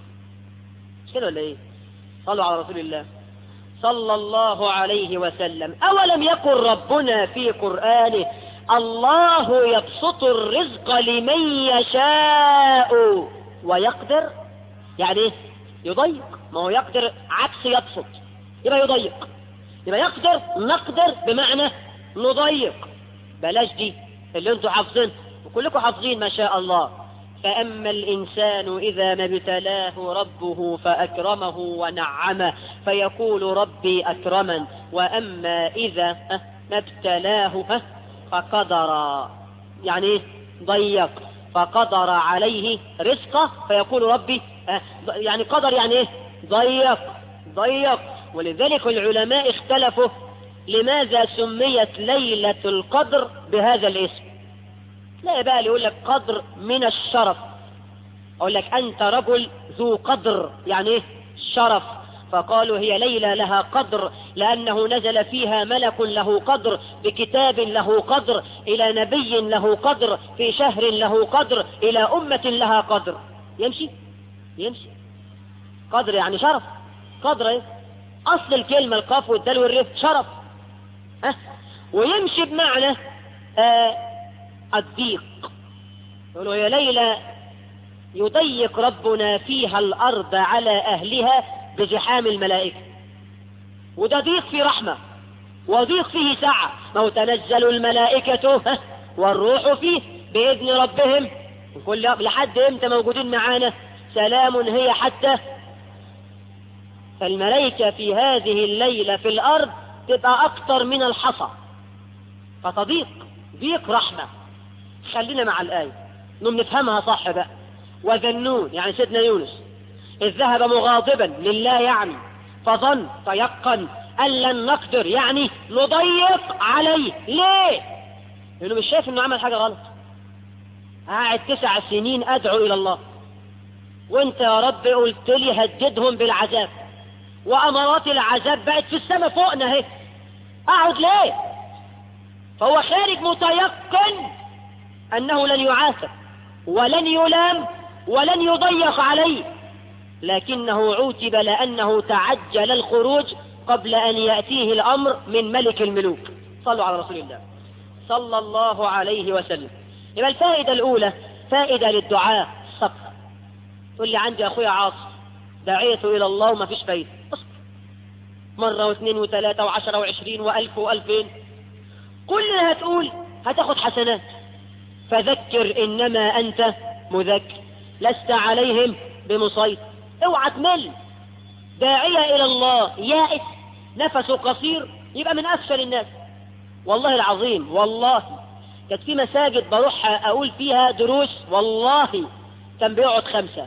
مش كده ولا ايه صلوا على رسول الله صلى الله عليه وسلم أولم يكن ربنا في قرآنه الله يبسط الرزق لمن يشاء ويقدر يعني ايه يضيق ما هو يقدر عكس يبسط يبقى يضيق يبقى يقدر نقدر بمعنى نضيق بلاش دي اللي انتوا حافظين وكلكم حافظين ما شاء الله فأما الإنسان إذا ما ابتلاه ربه فأكرمه ونعمه فيقول ربي أكرمن وأما إذا ما ابتلاه فقدر يعني ضيق فقدر عليه رزقه فيقول ربي يعني قدر يعني ايه ضيق ضيق ولذلك العلماء اختلفوا لماذا سميت ليلة القدر بهذا الاسم لا بقى يقول لك قدر من الشرف اقول لك انت رجل ذو قدر يعني ايه شرف فقالوا هي ليلة لها قدر لأنه نزل فيها ملك له قدر بكتاب له قدر إلى نبي له قدر في شهر له قدر إلى أمة لها قدر يمشي يمشي قدر يعني شرف قدر ايه أصل الكلمة القاف والدال والرف شرف أه؟ ويمشي بمعنى آه الضيق يقولوا هي ليلة يضيق ربنا فيها الأرض على أهلها بزحام الملائكة وده ضيق في رحمة وضيق فيه سعة ما هو تنزل الملائكة والروح فيه بإذن ربهم كل لحد امتى موجودين معانا سلام هي حتى فالملائكة في هذه الليلة في الأرض تبقى أكتر من الحصى فتضيق ضيق رحمة خلينا مع الآية نم نفهمها صح بقى وذنون يعني سيدنا يونس إذ ذهب مغاضبا لله يعني فظن تيقن أن لن نقدر يعني نضيق عليه ليه لأنه مش شايف أنه عمل حاجة غلط قاعد تسع سنين أدعو إلى الله وانت يا رب قلت لي هددهم بالعذاب وأمارات العذاب بقت في السماء فوقنا اهي أقعد ليه فهو خارج متيقن أنه لن يعاقب ولن يلام ولن يضيق عليه لكنه عوتب لأنه تعجل الخروج قبل أن يأتيه الأمر من ملك الملوك صلوا على رسول الله صلى الله عليه وسلم يبقى الفائدة الأولى فائدة للدعاء الصبر تقول لي عندي أخويا عاصم دعيت إلى الله وما فيش فايدة اصبر مرة واثنين وثلاثة وعشرة وعشرين وألف وألفين كل اللي هتقول هتاخد حسنات فذكر إنما أنت مذكر لست عليهم بمسيطر اوعى تمل داعية إلى الله يائس نفسه قصير يبقى من أفشل الناس والله العظيم والله كانت في مساجد بروح أقول فيها دروس والله كان بيقعد خمسة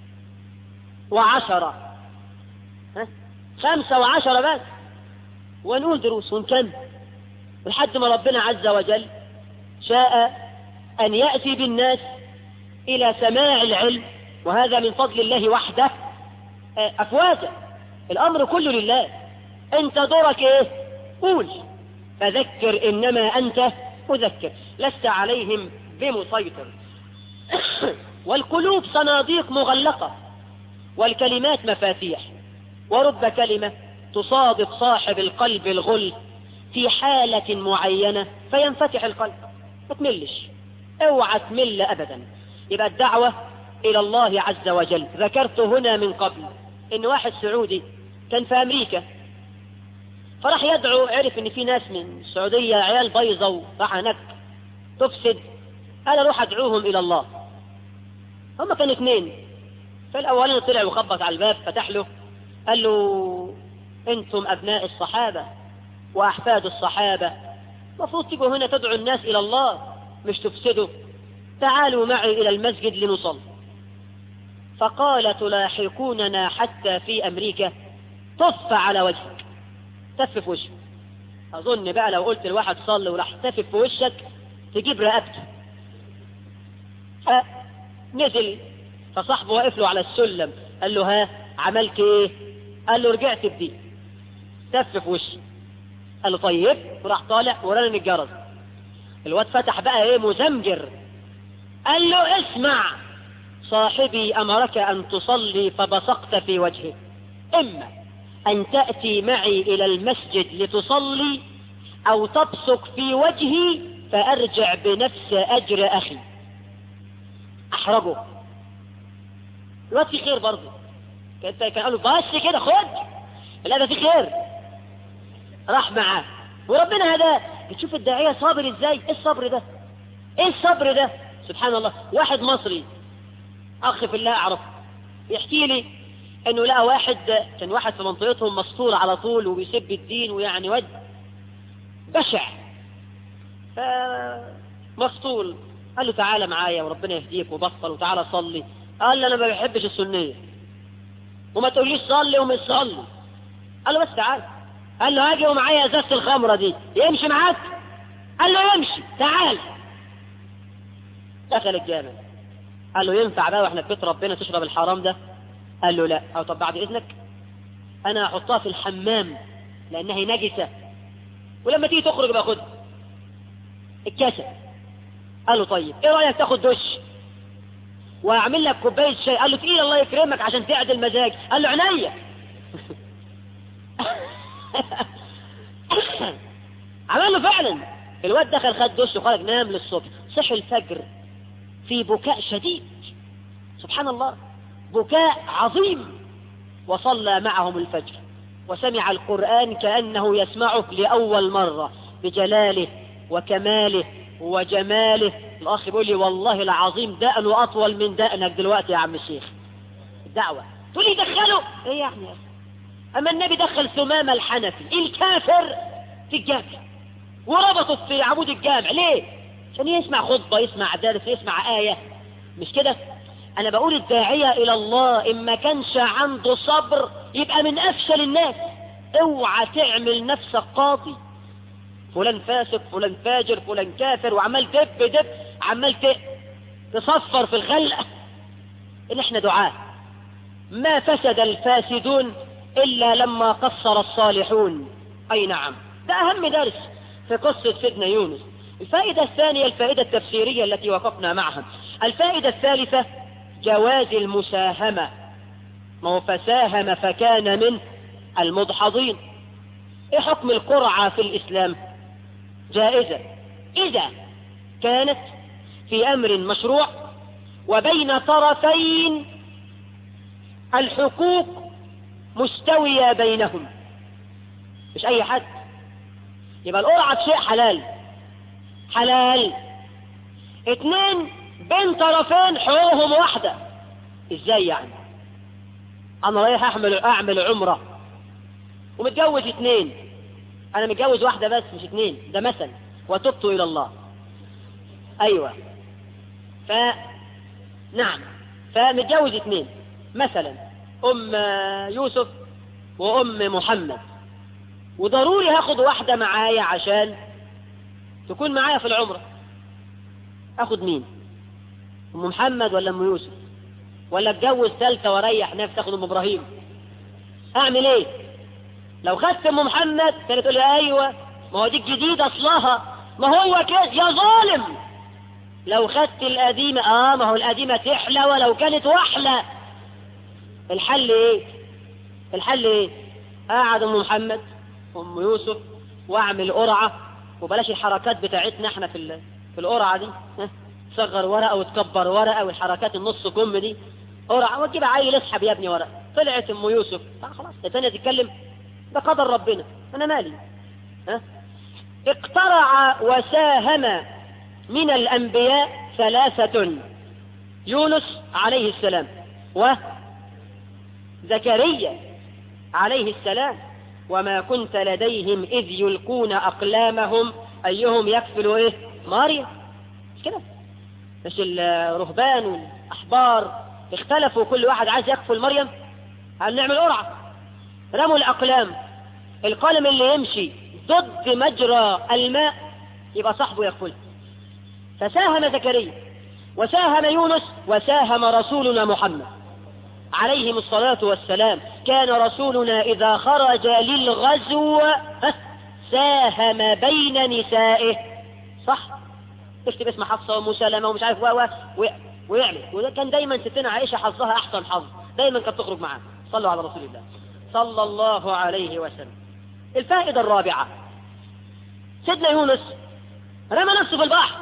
وعشرة ها؟ خمسة وعشرة بس ونقول دروس ونكمل لحد ما ربنا عز وجل شاء أن يأتي بالناس إلى سماع العلم وهذا من فضل الله وحده أفواجا الأمر كله لله أنت دورك إيه قول فذكر إنما أنت مذكر لست عليهم بمسيطر والقلوب صناديق مغلقة والكلمات مفاتيح ورب كلمة تصادق صاحب القلب الغل في حالة معينة فينفتح القلب ما تملش اوعى تمل ابدا يبقى الدعوة الى الله عز وجل ذكرت هنا من قبل ان واحد سعودي كان في امريكا فراح يدعو عرف ان في ناس من السعودية عيال بيضة وراح هناك تفسد قال اروح ادعوهم الى الله هم كانوا اثنين فالاولاني طلع وخبط على الباب فتح له قال له انتم ابناء الصحابة واحفاد الصحابة المفروض تيجوا هنا تدعوا الناس الى الله مش تفسدوا تعالوا معي الى المسجد لنصلي فقال تلاحقوننا حتى في امريكا طف على وجهك تف في وشك اظن بقى لو قلت لواحد صلي وراح تف في وشك تجيب رقبته نزل فصاحبه واقف له على السلم قال له ها عملت ايه قال له رجعت بدي تف في وشي قال له طيب وراح طالع ورن الجرس الواد فتح بقى ايه مزمجر قال له اسمع صاحبي امرك ان تصلي فبصقت في وجهه اما ان تأتي معي الى المسجد لتصلي او تبصق في وجهي فارجع بنفس اجر اخي احرجه الواد في خير برضه كان كان قال له بس كده خد لا ده في خير راح معاه وربنا هداه بتشوف الداعية صابر ازاي ايه الصبر ده ايه الصبر ده سبحان الله واحد مصري اخ في الله اعرف يحكي لي انه لقى واحد كان واحد في منطقتهم مسطول على طول وبيسب الدين ويعني ود بشع مسطول قال له تعالى معايا وربنا يهديك وبطل وتعالى صلي قال له انا ما بحبش السنيه وما تقوليش صلي ومش صلي قال له بس تعالى قال له هاجي ومعايا ازازه الخمره دي يمشي معاك قال له يمشي تعال دخل الجامع قال له ينفع بقى واحنا في بيت ربنا تشرب الحرام ده قال له لا او طب بعد اذنك انا هحطها في الحمام لانها نجسه ولما تيجي تخرج بقى خدها الكاسه قال له طيب ايه رايك تاخد دش واعمل لك كوبايه شاي قال له تقيل الله يكرمك عشان تعدل مزاج قال له عينيا عمل له فعلا الواد دخل خد دش وخرج نام للصبح صحي الفجر في بكاء شديد سبحان الله بكاء عظيم وصلى معهم الفجر وسمع القرآن كأنه يسمعه لأول مرة بجلاله وكماله وجماله الأخ بيقول لي والله العظيم دقنه أطول من دقنك دلوقتي يا عم الشيخ الدعوة تقول لي دخله ايه يعني يا أخي أما النبي دخل ثمام الحنفي الكافر في الجامع وربطه في عمود الجامع ليه عشان يسمع خطبة يسمع درس يسمع آية مش كده أنا بقول الداعية إلى الله إن ما كانش عنده صبر يبقى من أفشل الناس اوعى تعمل نفسك قاضي فلان فاسق فلان فاجر فلان كافر وعمال دب دب عمال تصفر في الخلق إن احنا دعاء ما فسد الفاسدون إلا لما قصر الصالحون أي نعم ده أهم درس في قصة سيدنا يونس الفائدة الثانية الفائدة التفسيرية التي وقفنا معها الفائدة الثالثة جواز المساهمة ما هو فساهم فكان من المدحضين ايه حكم القرعة في الإسلام جائزة إذا كانت في أمر مشروع وبين طرفين الحقوق مستوية بينهم مش أي حد يبقى القرعة شيء حلال حلال اتنين بين طرفين حقوقهم واحدة ازاي يعني انا رايح احمل اعمل عمرة ومتجوز اتنين انا متجوز واحدة بس مش اتنين ده مثل وتبت الى الله ايوه ف نعم فمتجوز اتنين مثلا ام يوسف وام محمد وضروري هاخد واحدة معايا عشان تكون معايا في العمرة اخد مين ام محمد ولا ام يوسف ولا اتجوز ثالثة واريح نفسي اخد ام ابراهيم اعمل ايه لو خدت ام محمد كانت تقول لي ايوه ما هو دي الجديد اصلها ما هو كده يا ظالم لو خدت القديمة اه ما هو القديمة تحلى ولو كانت وحلى الحل ايه الحل ايه قاعد ام محمد ام يوسف واعمل قرعة وبلاش الحركات بتاعتنا احنا في ال- في القرعة دي ها؟ تصغر ورقة وتكبر ورقة والحركات النص كم دي قرعة وتجيب عيل اسحب يا ابني ورقة طلعت ام يوسف آه خلاص الثانية تتكلم ده قدر ربنا انا مالي ها اقترع وساهم من الانبياء ثلاثة يونس عليه السلام وزكريا عليه السلام وما كنت لديهم إذ يلقون أقلامهم أيهم يكفل إيه مريم مش كده مش الرهبان والأحبار اختلفوا كل واحد عايز يكفل مريم هل نعمل قرعة رموا الأقلام القلم اللي يمشي ضد مجرى الماء يبقى صاحبه يكفل فساهم زكريا وساهم يونس وساهم رسولنا محمد عليهم الصلاة والسلام كان رسولنا إذا خرج للغزو ها، ساهم بين نسائه صح تكتب اسم حفصة ومسلمة ومش عارف و و و- ويعمل وده كان دايما ستنا عائشة حظها أحسن حظ دايما كانت تخرج معاه صلوا على رسول الله صلى الله عليه وسلم الفائدة الرابعة سيدنا يونس رمى نفسه في البحر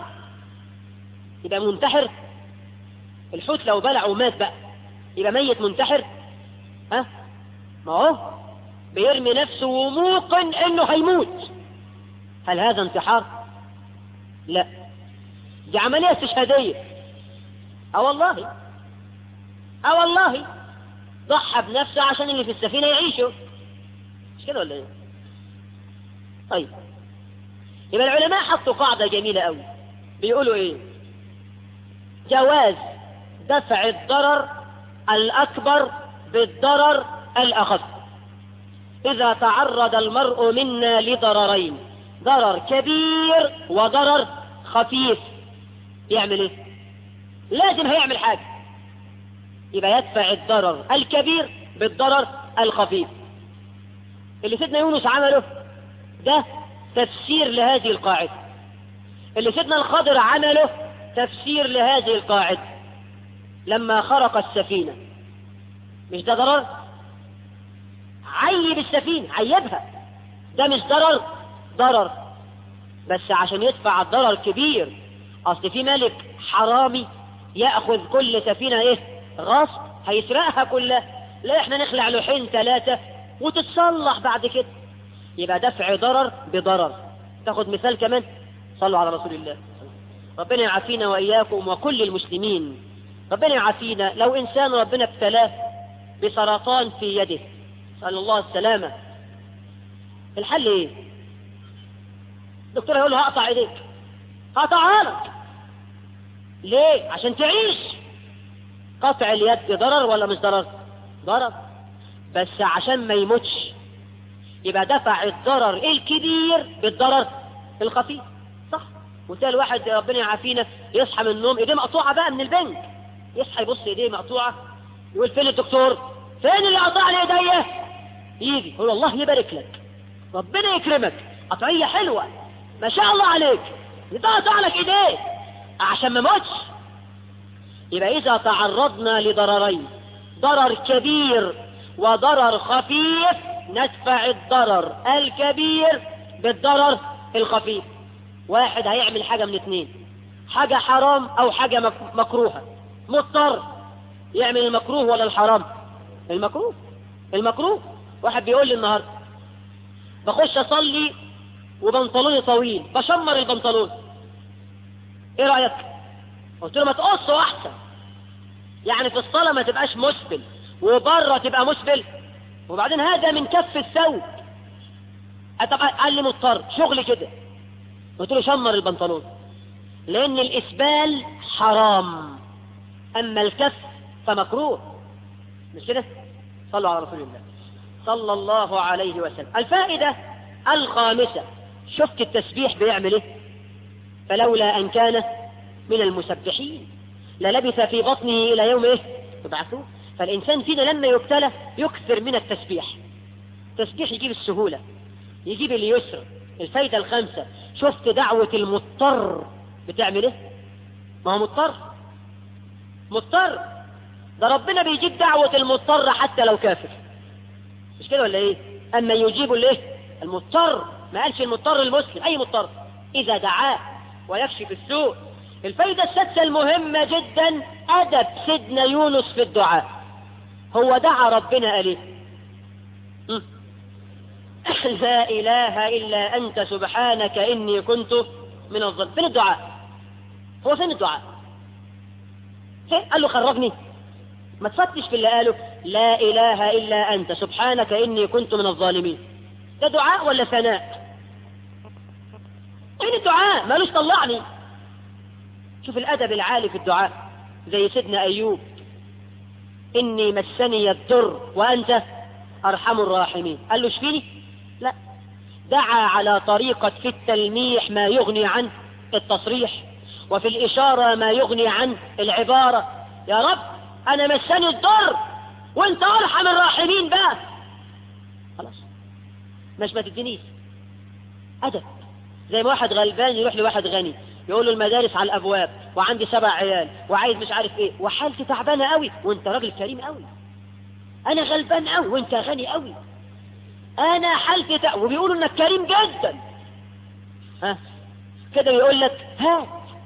يبقى منتحر الحوت لو بلع ومات بقى يبقى ميت منتحر ها ما هو بيرمي نفسه وموقن انه هيموت هل هذا انتحار لا دي عملية استشهادية اه والله اه والله ضحى بنفسه عشان اللي في السفينة يعيشوا مش كده ولا ايه طيب يبقى العلماء حطوا قاعدة جميلة قوي بيقولوا ايه جواز دفع الضرر الأكبر بالضرر الأخف إذا تعرض المرء منا لضررين ضرر كبير وضرر خفيف يعمل ايه لازم هيعمل حاجة يبقى يدفع الضرر الكبير بالضرر الخفيف اللي سيدنا يونس عمله ده تفسير لهذه القاعدة اللي سيدنا الخضر عمله تفسير لهذه القاعدة لما خرق السفينة مش ده ضرر عيب السفينة عيبها ده مش ضرر ضرر بس عشان يدفع الضرر كبير اصل في ملك حرامي ياخذ كل سفينة ايه غصب هيسرقها كلها لا احنا نخلع لوحين ثلاثة وتتصلح بعد كده يبقى دفع ضرر بضرر تاخد مثال كمان صلوا على رسول الله ربنا يعافينا وإياكم وكل المسلمين ربنا يعافينا لو إنسان ربنا ابتلاه بسرطان في يده نسأل الله السلامة الحل إيه؟ الدكتور هيقول له هقطع إيديك هقطعها لك ليه؟ عشان تعيش قطع اليد ضرر ولا مش ضرر؟ ضرر بس عشان ما يموتش يبقى دفع الضرر الكبير بالضرر الخفيف صح وتلاقي الواحد ربنا يعافينا يصحى من النوم ايديه مقطوعه بقى من البنك يصحى يبص ايديه مقطوعه يقول فين الدكتور فين اللي قطع لي ايديا يجي يقول الله يبارك لك ربنا يكرمك قطعيه حلوه ما شاء الله عليك يتقطع لك ايديك عشان ما موتش يبقى اذا تعرضنا لضررين ضرر كبير وضرر خفيف ندفع الضرر الكبير بالضرر الخفيف واحد هيعمل حاجة من اتنين حاجة حرام او حاجة مك- مكروهة مضطر يعمل المكروه ولا الحرام المكروه المكروه واحد بيقول لي النهاردة بخش اصلي وبنطلوني طويل بشمر البنطلون ايه رأيك قلت له ما تقصه احسن يعني في الصلاة ما تبقاش مسبل وبره تبقى مسبل وبعدين هذا من كف الثوب طب قال لي مضطر شغل كده قلت له شمر البنطلون لان الاسبال حرام اما الكف فمكروه مش كده صلوا على رسول الله صلى الله عليه وسلم الفائدة الخامسة شفت التسبيح بيعمل ايه فلولا ان كان من المسبحين للبث في بطنه الى يوم ايه يبعثوه فالانسان فينا لما يبتلى يكثر من التسبيح التسبيح يجيب السهولة يجيب اليسر الفايدة الخامسة شفت دعوة المضطر بتعمل ايه ما هو مضطر مضطر ده ربنا بيجيب دعوة المضطر حتى لو كافر مش كده ولا ايه اما يجيب الايه المضطر ما قالش المضطر المسلم اي مضطر اذا دعاه ويكشف السوء الفايدة السادسة المهمة جدا ادب سيدنا يونس في الدعاء هو دعا ربنا قال ايه م? لا اله الا انت سبحانك اني كنت من الظالمين فين الدعاء هو فين الدعاء فين قال له خرجني ما تفتش في اللي قاله لا إله إلا أنت سبحانك إني كنت من الظالمين ده دعاء ولا ثناء فين الدعاء مالوش طلعني شوف الأدب العالي في الدعاء زي سيدنا أيوب إني مسني الضر وأنت أرحم الراحمين قال له اشفيني لا دعا على طريقة في التلميح ما يغني عن التصريح وفي الإشارة ما يغني عن العبارة يا رب أنا مسني الضر وأنت أرحم الراحمين بقى خلاص مش ما تدينيش أدب زي ما واحد غلبان يروح لواحد غني يقول له المدارس على الأبواب وعندي سبع عيال وعايز مش عارف إيه وحالتي تعبانة قوي وأنت راجل كريم قوي أنا غلبان قوي وأنت غني قوي أنا حالتي تع... وبيقولوا إنك كريم جدا ها كده يقول لك هات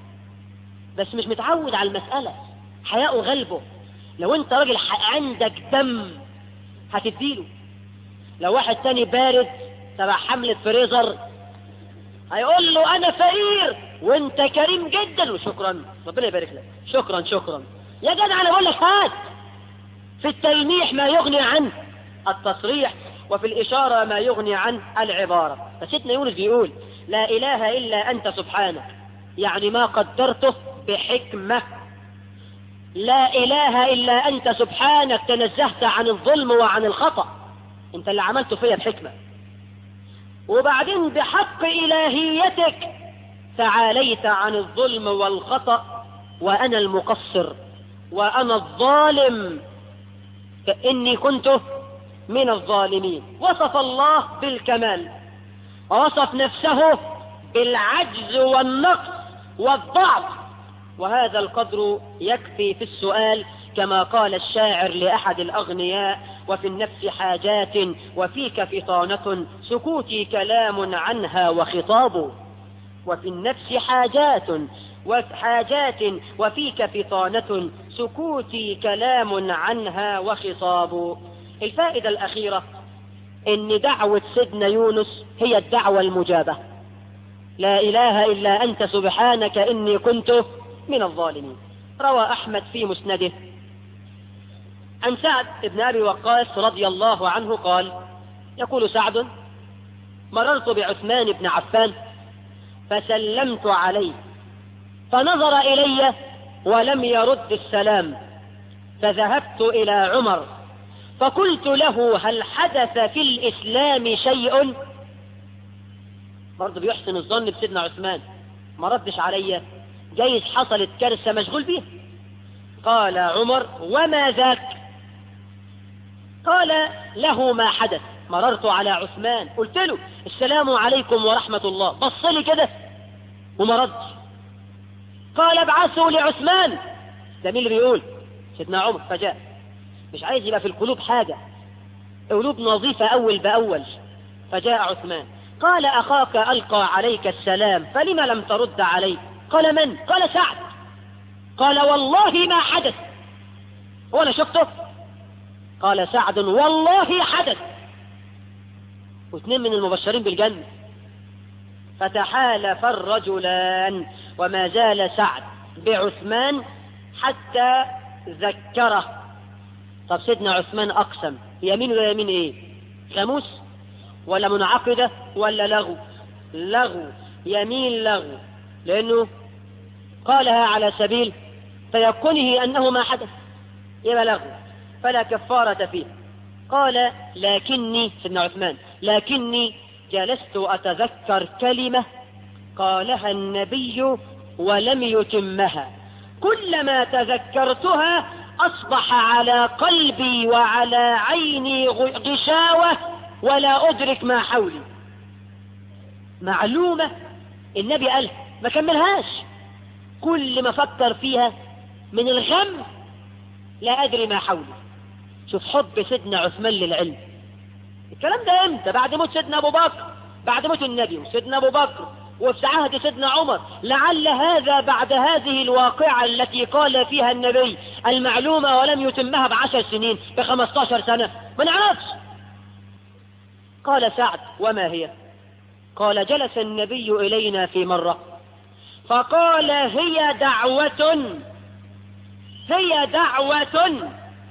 بس مش متعود على المسألة حياء غلبه لو انت راجل عندك دم هتديله لو واحد تاني بارد تبع حملة فريزر هيقول له انا فقير وانت كريم جدا وشكرا ربنا يبارك لك شكرا شكرا يا جدع انا بقول لك هات في التلميح ما يغني عن التصريح وفي الإشارة ما يغني عن العبارة فسيدنا يونس بيقول لا إله إلا أنت سبحانك يعني ما قدرته بحكمة لا إله إلا أنت سبحانك تنزهت عن الظلم وعن الخطأ أنت اللي عملته فيا بحكمة وبعدين بحق إلهيتك تعاليت عن الظلم والخطأ وأنا المقصر وأنا الظالم فإني كنت من الظالمين وصف الله بالكمال ووصف نفسه بالعجز والنقص والضعف وهذا القدر يكفي في السؤال كما قال الشاعر لأحد الأغنياء وفي النفس حاجات وفيك فطانة سكوتي كلام عنها وخطاب وفي النفس حاجات وحاجات وفيك فطانة سكوتي كلام عنها وخطاب الفائدة الأخيرة إن دعوة سيدنا يونس هي الدعوة المجابة لا إله إلا أنت سبحانك إني كنت من الظالمين روى أحمد في مسنده عن سعد بن أبي وقاص رضي الله عنه قال يقول سعد مررت بعثمان بن عفان فسلمت عليه فنظر إلي ولم يرد السلام فذهبت إلى عمر فقلت له هل حدث في الإسلام شيء برضه بيحسن الظن بسيدنا عثمان ما ردش عليا جايز حصلت كارثة مشغول بيها قال عمر وما ذاك قال له ما حدث مررت على عثمان قلت له السلام عليكم ورحمة الله بص لي كده وما ردش قال ابعثوا لعثمان ده مين اللي بيقول سيدنا عمر فجاء مش عايز يبقى في القلوب حاجة قلوب نظيفة أول بأول فجاء عثمان قال أخاك ألقى عليك السلام فلم لم ترد عليه قال من قال سعد قال والله ما حدث ولا شفته قال سعد والله حدث واثنين من المبشرين بالجنة فتحالف الرجلان وما زال سعد بعثمان حتى ذكره طب سيدنا عثمان أقسم يمين ولا يمين إيه خاموس ولا منعقدة ولا لغو لغو يمين لغو لأنه قالها على سبيل تيقنه أنه ما حدث يبقى لغو فلا كفارة فيه قال لكني سيدنا عثمان لكني جلست أتذكر كلمة قالها النبي ولم يتمها كلما تذكرتها أصبح على قلبي وعلى عيني غشاوة ولا أدرك ما حولي معلومة النبي قالها ما كملهاش كل ما فكر فيها من الغم لا أدري ما حولي شوف حب سيدنا عثمان للعلم الكلام ده امتى بعد موت سيدنا ابو بكر بعد موت النبي وسيدنا ابو بكر وفي عهد سيدنا عمر لعل هذا بعد هذه الواقعة التي قال فيها النبي المعلومة ولم يتمها بعشر سنين بخمستاشر سنة ما نعرفش قال سعد وما هي قال جلس النبي إلينا في مرة فقال هي دعوة هي دعوة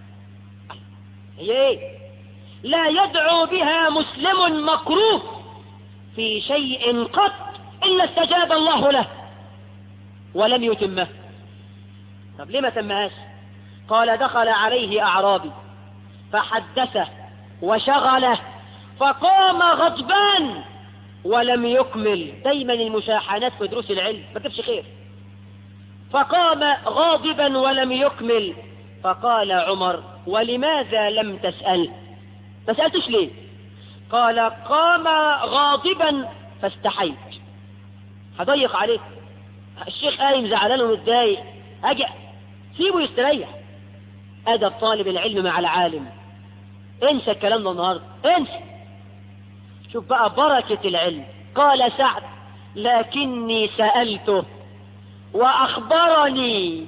هي ايه لا يدعو بها مسلم مكروه في شيء قط إلا استجاب الله له ولم يتمه طب ليه ما تمهاش قال دخل عليه أعرابي فحدثه وشغله فقام غضبان ولم يكمل دايما المشاحنات في دروس العلم ما تبش خير فقام غاضبا ولم يكمل فقال عمر ولماذا لم تسأل ما سألتش ليه قال قام غاضبا فاستحيت هضيق عليك الشيخ قايم زعلان ومتضايق اجي سيبه يستريح ادب طالب العلم مع العالم انسى الكلام ده النهارده انسى شوف بقى بركة العلم قال سعد لكني سألته وأخبرني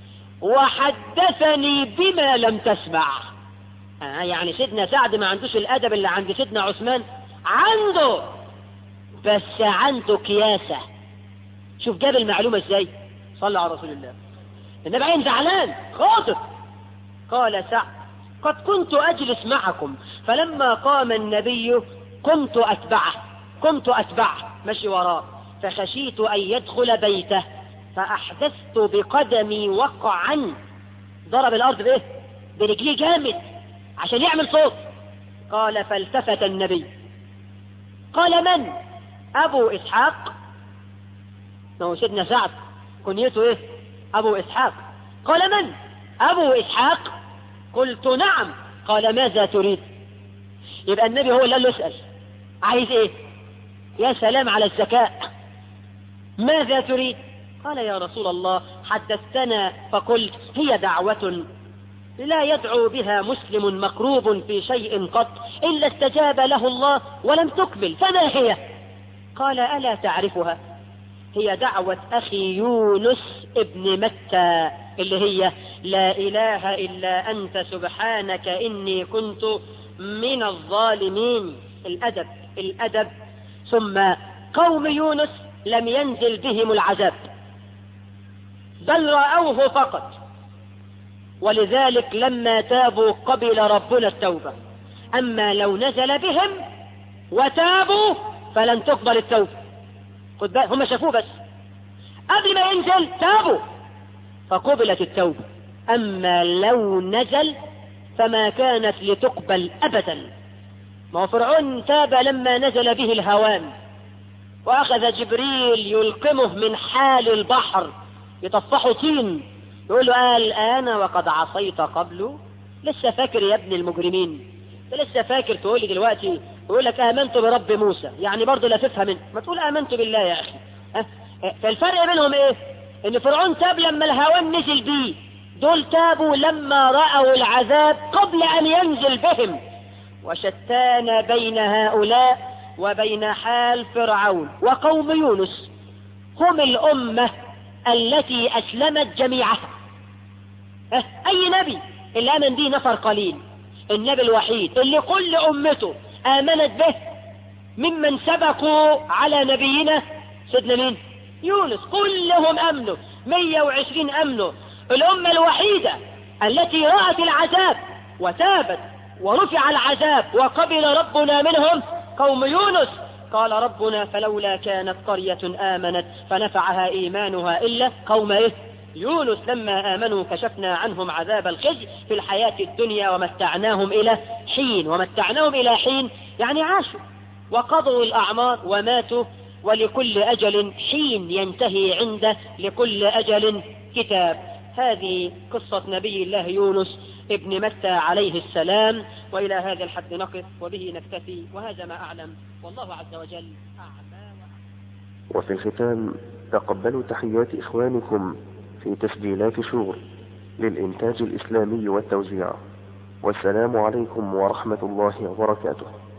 وحدثني بما لم تسمع آه يعني سيدنا سعد ما عندوش الأدب اللي عند سيدنا عثمان عنده بس عنده كياسة شوف جاب المعلومة ازاي صلى على رسول الله النبي عين زعلان خاطب قال سعد قد كنت أجلس معكم فلما قام النبي كنت أتبعه كنت أتبعه مشي وراه فخشيت أن يدخل بيته فأحدثت بقدمي وقعا ضرب الأرض بإيه برجليه جامد عشان يعمل صوت قال فالتفت النبي قال من أبو إسحاق ما هو سيدنا سعد كنيته إيه أبو إسحاق قال من أبو إسحاق قلت نعم قال ماذا تريد يبقى النبي هو اللي قال له اسأل عايز ايه يا سلام على الذكاء ماذا تريد قال يا رسول الله حدثتنا فقلت هي دعوة لا يدعو بها مسلم مقروب في شيء قط إلا استجاب له الله ولم تكمل فما هي قال ألا تعرفها هي دعوة أخي يونس ابن متى اللي هي لا إله إلا أنت سبحانك إني كنت من الظالمين الأدب الأدب ثم قوم يونس لم ينزل بهم العذاب بل رأوه فقط ولذلك لما تابوا قبل ربنا التوبة أما لو نزل بهم وتابوا فلن تقبل التوبة خد بالك هم شافوه بس قبل ما ينزل تابوا فقبلت التوبة أما لو نزل فما كانت لتقبل أبدا ما هو فرعون تاب لما نزل به الهوان وأخذ جبريل يلقمه من حال البحر يطفحه طين يقول له قال الآن وقد عصيت قبل لسه فاكر يا ابن المجرمين لسه فاكر تقول لي دلوقتي يقول لك آمنت برب موسى يعني برضه لا تفهم منه ما تقول آمنت بالله يا أخي أه؟ فالفرق بينهم إيه إن فرعون تاب لما الهوان نزل بيه دول تابوا لما رأوا العذاب قبل أن ينزل بهم وشتان بين هؤلاء وبين حال فرعون وقوم يونس هم الأمة التي أسلمت جميعها أه؟ أي نبي اللي آمن به نفر قليل النبي الوحيد اللي كل أمته آمنت به ممن سبقوا على نبينا سيدنا مين يونس كلهم أمنوا 120 أمنوا الأمة الوحيدة التي رأت العذاب وتابت ورفع العذاب وقبل ربنا منهم قوم يونس قال ربنا فلولا كانت قرية آمنت فنفعها إيمانها إلا قوم إيه يونس لما آمنوا كشفنا عنهم عذاب الخزي في الحياة الدنيا ومتعناهم إلى حين ومتعناهم إلى حين يعني عاشوا وقضوا الأعمار وماتوا ولكل أجل حين ينتهي عنده لكل أجل كتاب هذه قصة نبي الله يونس ابن متى عليه السلام وإلى هذا الحد نقف وبه نكتفي وهذا ما أعلم والله عز وجل أعلى وفي الختام تقبلوا تحيات إخوانكم في تسجيلات شور للإنتاج الإسلامي والتوزيع والسلام عليكم ورحمة الله وبركاته